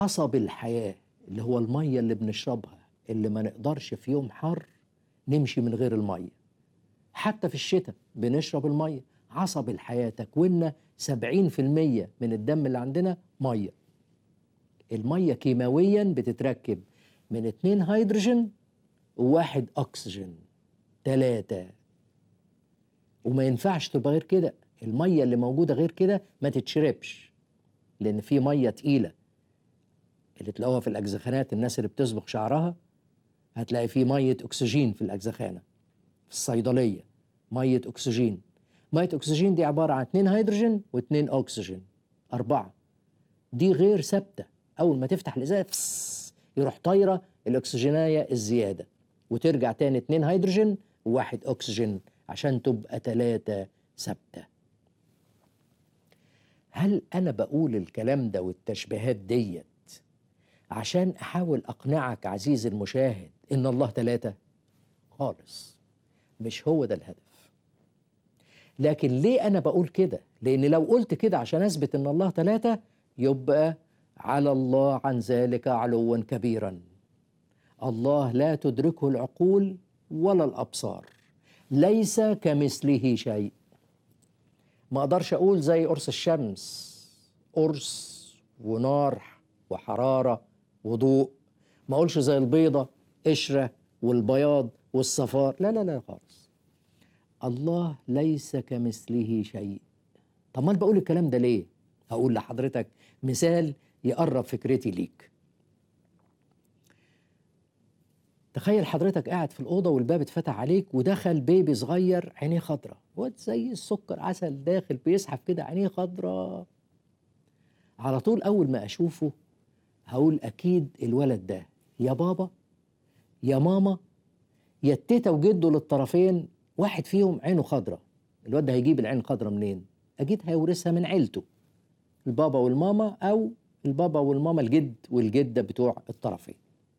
قصب الحياة اللي هو المية اللي بنشربها اللي ما نقدرش في يوم حر نمشي من غير المية حتى في الشتاء بنشرب المية عصب الحياة تكويننا 70% من الدم اللي عندنا مية المية كيماويا بتتركب من اتنين هيدروجين وواحد أكسجين تلاتة وما ينفعش تبقى غير كده المية اللي موجودة غير كده ما تتشربش لأن في مية تقيلة اللي تلاقوها في الأجزخانات الناس اللي بتصبغ شعرها هتلاقي في مية أكسجين في الأجزخانة في الصيدلية مية أكسجين مية أكسجين دي عبارة عن اتنين هيدروجين واتنين أكسجين أربعة دي غير ثابتة أول ما تفتح الإزازة فس يروح طايرة الأكسجيناية الزيادة وترجع تاني اتنين هيدروجين وواحد أكسجين عشان تبقى تلاتة ثابتة هل أنا بقول الكلام ده والتشبيهات ديت عشان أحاول أقنعك عزيزي المشاهد إن الله تلاتة خالص مش هو ده الهدف لكن ليه أنا بقول كده لأن لو قلت كده عشان أثبت إن الله تلاتة يبقى على الله عن ذلك علوا كبيرا الله لا تدركه العقول ولا الأبصار ليس كمثله شيء ما اقدرش اقول زي قرص الشمس قرص ونار وحراره وضوء ما اقولش زي البيضه قشره والبياض والصفار لا لا لا خالص الله ليس كمثله شيء طب ما انا بقول الكلام ده ليه هقول لحضرتك مثال يقرب فكرتي ليك تخيل حضرتك قاعد في الأوضة والباب اتفتح عليك ودخل بيبي صغير عينيه خضرة واد زي السكر عسل داخل بيسحب كده عينيه خضرة على طول أول ما أشوفه هقول أكيد الولد ده يا بابا يا ماما يا التيتا وجده للطرفين واحد فيهم عينه خضرة الواد ده هيجيب العين الخضرة منين؟ أكيد هيورثها من عيلته البابا والماما أو البابا والماما الجد والجدة بتوع الطرفين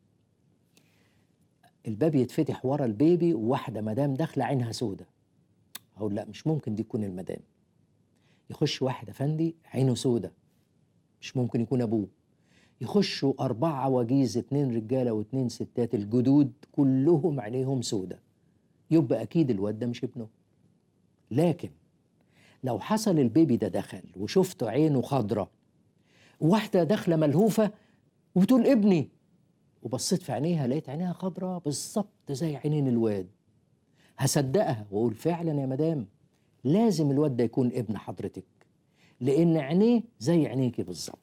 الباب يتفتح ورا البيبي وواحده مدام داخله عينها سودة اقول لا مش ممكن دي تكون المدام يخش واحد افندي عينه سودة مش ممكن يكون ابوه يخشوا أربعة عواجيز اتنين رجالة واتنين ستات الجدود كلهم عينيهم سودة يبقى أكيد الواد ده مش ابنه لكن لو حصل البيبي ده دخل وشفت عينه خضرة واحدة داخلة ملهوفة وبتقول ابني وبصيت في عينيها لقيت عينيها خضراء بالظبط زي عينين الواد هصدقها واقول فعلا يا مدام لازم الواد ده يكون ابن حضرتك لان عينيه زي عينيكي بالظبط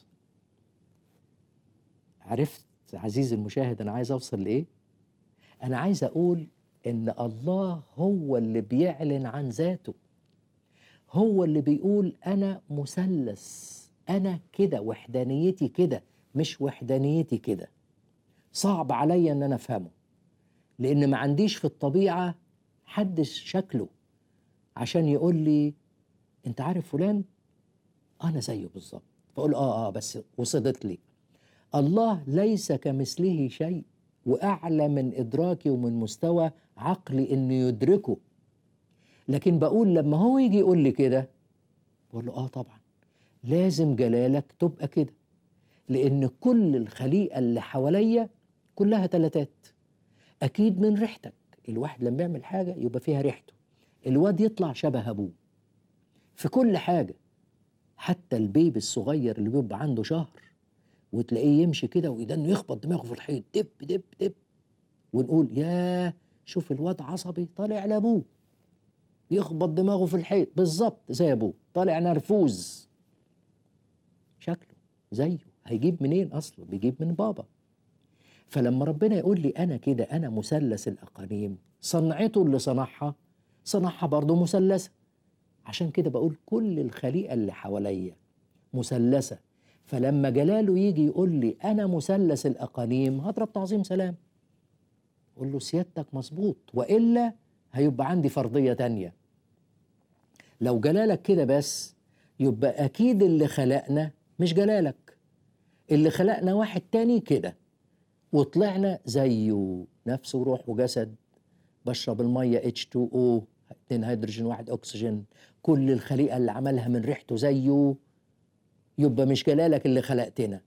عرفت عزيزي المشاهد انا عايز اوصل لايه انا عايز اقول ان الله هو اللي بيعلن عن ذاته هو اللي بيقول انا مثلث انا كده وحدانيتي كده مش وحدانيتي كده صعب عليا ان انا افهمه لان ما عنديش في الطبيعه حد شكله عشان يقول لي انت عارف فلان انا زيه بالظبط فاقول اه اه بس وصلت لي الله ليس كمثله شيء واعلى من ادراكي ومن مستوى عقلي انه يدركه لكن بقول لما هو يجي يقول لي كده بقول له اه طبعا لازم جلالك تبقى كده لان كل الخليقه اللي حواليا كلها تلاتات اكيد من ريحتك الواحد لما يعمل حاجه يبقى فيها ريحته الواد يطلع شبه ابوه في كل حاجه حتى البيبي الصغير اللي بيبقى عنده شهر وتلاقيه يمشي كده ويدنه يخبط دماغه في الحيط دب دب دب ونقول ياه شوف الواد عصبي طالع لابوه يخبط دماغه في الحيط بالظبط زي ابوه طالع نرفوز شكله زيه هيجيب منين اصلا بيجيب من بابا فلما ربنا يقول لي انا كده انا مثلث الاقانيم صنعته اللي صنعها صنعها برضه مثلثه عشان كده بقول كل الخليقه اللي حواليا مثلثه فلما جلاله يجي يقول لي انا مثلث الاقانيم هضرب تعظيم سلام اقول له سيادتك مظبوط والا هيبقى عندي فرضيه تانية لو جلالك كده بس يبقى اكيد اللي خلقنا مش جلالك اللي خلقنا واحد تاني كده وطلعنا زيه نفس وروح وجسد بشرب الميه H2O اتنين هيدروجين واحد اكسجين كل الخليقه اللي عملها من ريحته زيه يبقى مش جلالك اللي خلقتنا